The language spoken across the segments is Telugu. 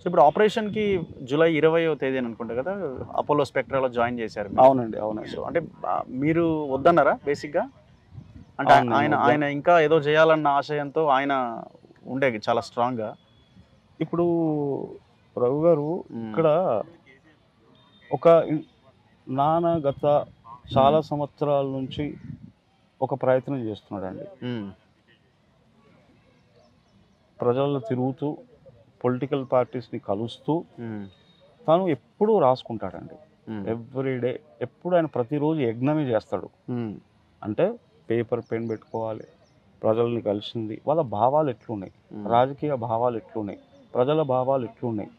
ఇప్పుడు ఆపరేషన్ కి జూలై ఇరవయో తేదీ అనుకుంటా కదా అపోలో స్పెక్ట్రాలో జాయిన్ చేశారు మీరు. అవునండి అవునండి సో అంటే ఆ, మీరు వద్దన్నారా బేసిక్ గా అంటే అవును, ఆయన వద్ద- ఆయన ఇంకా ఏదో చేయాలన్న ఆశయంతో ఆయన ఉండే చాలా స్ట్రాంగ్ గా ఇప్పుడు రఘు గారు ఇక్కడ ఒక ఇన్- నాన్న గత చాలా సంవత్సరాల నుంచి ఒక ప్రయత్నం చేస్తున్నాడండి ఉమ్, ప్రజల్లో తిరుగుతూ పొలిటికల్ పార్టీస్ని కలుస్తూ ఉమ్, తను ఎప్పుడూ రాసుకుంటాడండి ఉమ్, ఎవ్రీ డే ఎప్పుడు ఆయన ప్రతిరోజు యజ్ఞమే చేస్తాడు ఉమ్, అంటే పేపర్ పెన్ పెట్టుకోవాలి ప్రజల్ని కలిసింది వాళ్ళ భావాలు ఎట్లున్నాయి ఉమ్, రాజకీయ భావాలు ఎట్లున్నాయి ప్రజల భావాలు ఎట్లున్నాయి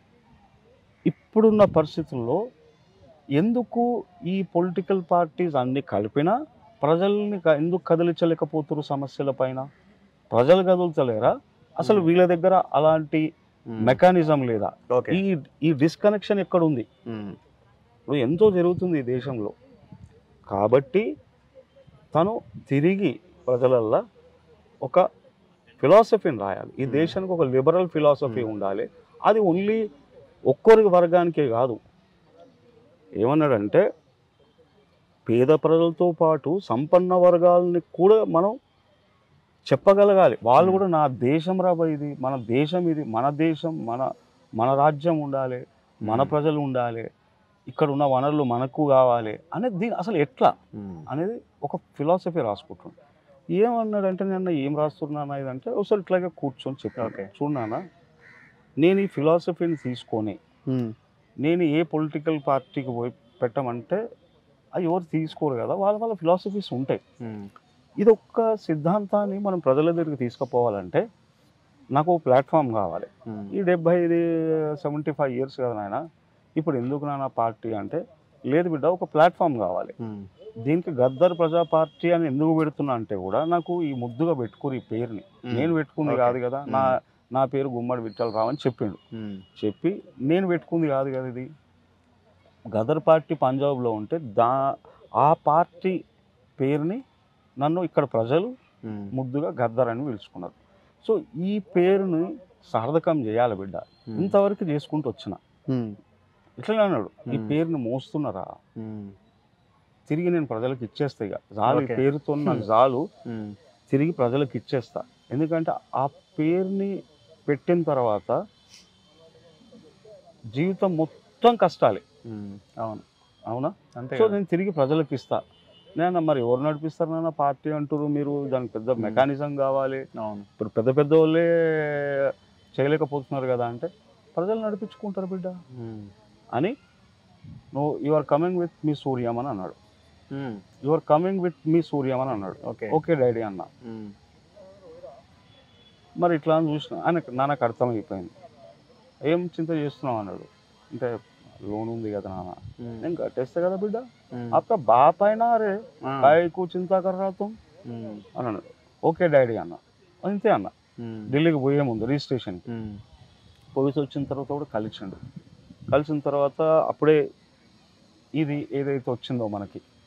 ఇప్పుడున్న పరిస్థితుల్లో ఎందుకు ఈ పొలిటికల్ పార్టీస్ అన్ని కలిపినా ప్రజల్ని క- ఎందుకు కదిలించలేకపోతున్నారు సమస్యల పైన ప్రజలు కదులుతలేరా అసలు వీళ్ళ దగ్గర అలాంటి ఉమ్, మెకానిజం లేదా ఓకే ఈ ఈ డిస్కనెక్షన్ ఎక్కడ ఉంది ఉమ్, ఇప్పుడు ఎంతో జరుగుతుంది ఈ దేశంలో కాబట్టి తను తిరిగి ప్రజలల్లో ఒక ఫిలాసఫీని రాయాలి ఈ Hmm. దేశానికి ఒక లిబరల్ ఫిలాసఫీ Hmm. ఉండాలి అది ఓన్లీ ఒక్కరి వర్గానికే కాదు ఏమన్నాడంటే పేద ప్రజలతో పాటు సంపన్న వర్గాలని కూడా మనం చెప్పగలగాలి వాళ్ళు Hmm. కూడా నా దేశం రాబో ఇది మన దేశం ఇది మన దేశం మన మన రాజ్యం ఉండాలి మన Hmm. ప్రజలు ఉండాలి ఇక్కడ ఉన్న వనరులు మనకు కావాలి అనేది దీని అసలు ఎట్లా ఉమ్, అనేది ఒక ఫిలాసఫీ రాసుకుంటున్నాను ఏమన్నాడంటే నేను ఏం రాస్తున్నాను ఇది అంటే ఒకసారి ఇట్లాగే కూర్చొని చెప్పాను Okay. చూడనా నేను ఈ ఫిలాసఫీని తీసుకొని ఉమ్, నేను ఏ పొలిటికల్ పార్టీకి పోయి పెట్టమంటే అవి ఎవరు తీసుకోరు కదా వాళ్ళ వాళ్ళ ఫిలాసఫీస్ ఉంటాయి ఉమ్, ఇది ఒక్క సిద్ధాంతాన్ని మనం ప్రజల దగ్గరికి తీసుకుపోవాలంటే నాకు ఒక ప్లాట్ఫామ్ కావాలి ఉమ్, ఈ డెబ్బై ఐదు సెవెంటీ ఫైవ్ ఇయర్స్ కదా నాయన ఇప్పుడు ఎందుకు నాన్న పార్టీ అంటే లేదు బిడ్డ ఒక ప్లాట్ఫామ్ కావాలి ఉమ్, దీనికి గద్దర్ ప్రజా పార్టీ అని ఎందుకు పెడుతున్నా అంటే కూడా నాకు ఈ ముద్దుగా పెట్టుకుని ఈ పేరుని ఉమ్, నేను పెట్టుకుంది Okay. కాదు కదా నా నా పేరు గుమ్మడి విఠలరావు అని చెప్పిండు ఉమ్, చెప్పి నేను పెట్టుకుంది కాదు కదా ఇది గదర్ పార్టీ పంజాబ్లో ఉంటే దా ఆ పార్టీ పేరుని నన్ను ఇక్కడ ప్రజలు ఉమ్, ముద్దుగా గద్దర్ అని పిలుచుకున్నారు సో ఈ పేరుని సార్థకం చేయాలి బిడ్డ ఉమ్, ఇంతవరకు చేసుకుంటూ వచ్చిన ఉమ్, ఇట్లనే అన్నాడు ఈ Hmm. పేరుని మోస్తున్నారా ఉమ్, తిరిగి నేను ప్రజలకు ఇచ్చేస్తా ఇక జాలు ఈ Okay. పేరుతో నాకు Hmm. జాలు ఉమ్, తిరిగి ప్రజలకు ఇచ్చేస్తా ఎందుకంటే ఆ పేరుని పెట్టిన తర్వాత జీవితం మొత్తం కష్టాలే ఉమ్, అవును అవునా అంతే సో కదా. నేను తిరిగి ప్రజలకు ఇస్తా నేను మరి ఎవరు నడిపిస్తారు నాన్న పార్టీ అంటారు మీరు దానికి పెద్ద Hmm. మెకానిజం కావాలి అవును ఇప్పుడు పెద్ద పెద్ద వాళ్ళే చేయలేకపోతున్నారు కదా అంటే ప్రజలు నడిపించుకుంటారు బిడ్డ ఉమ్, అని నువ్వు you are coming with me Suryam అని అన్నాడు ఉమ్, you are coming with me Suryam అని అన్నాడు ఓకే ఓకే డాడీ అన్న ఉమ్, మరి ఇట్లా అని చూసిన ఆయనకు నాన్నకు అర్థమైపోయింది ఏం చింత చేస్తున్నావు అన్నాడు అంటే లోన్ ఉంది కదా నాన్న ఉమ్, నేను కట్టేస్తా కదా బిడ్డ ఉమ్, అప్పుడు బాప్ అయినా రే ఆ, కాయకు చింత కర్రాతం ఉమ్, అని అన్నాడు ఓకే డాడీ అన్న అంతే అన్న ఉమ్, ఢిల్లీకి పోయే ముందు రిజిస్ట్రేషన్కి ఉమ్, పోలీసు వచ్చిన తర్వాత కూడా కలిసిండు కలిసిన తర్వాత అప్పుడే ఇది ఏదైతే వచ్చిందో మనకి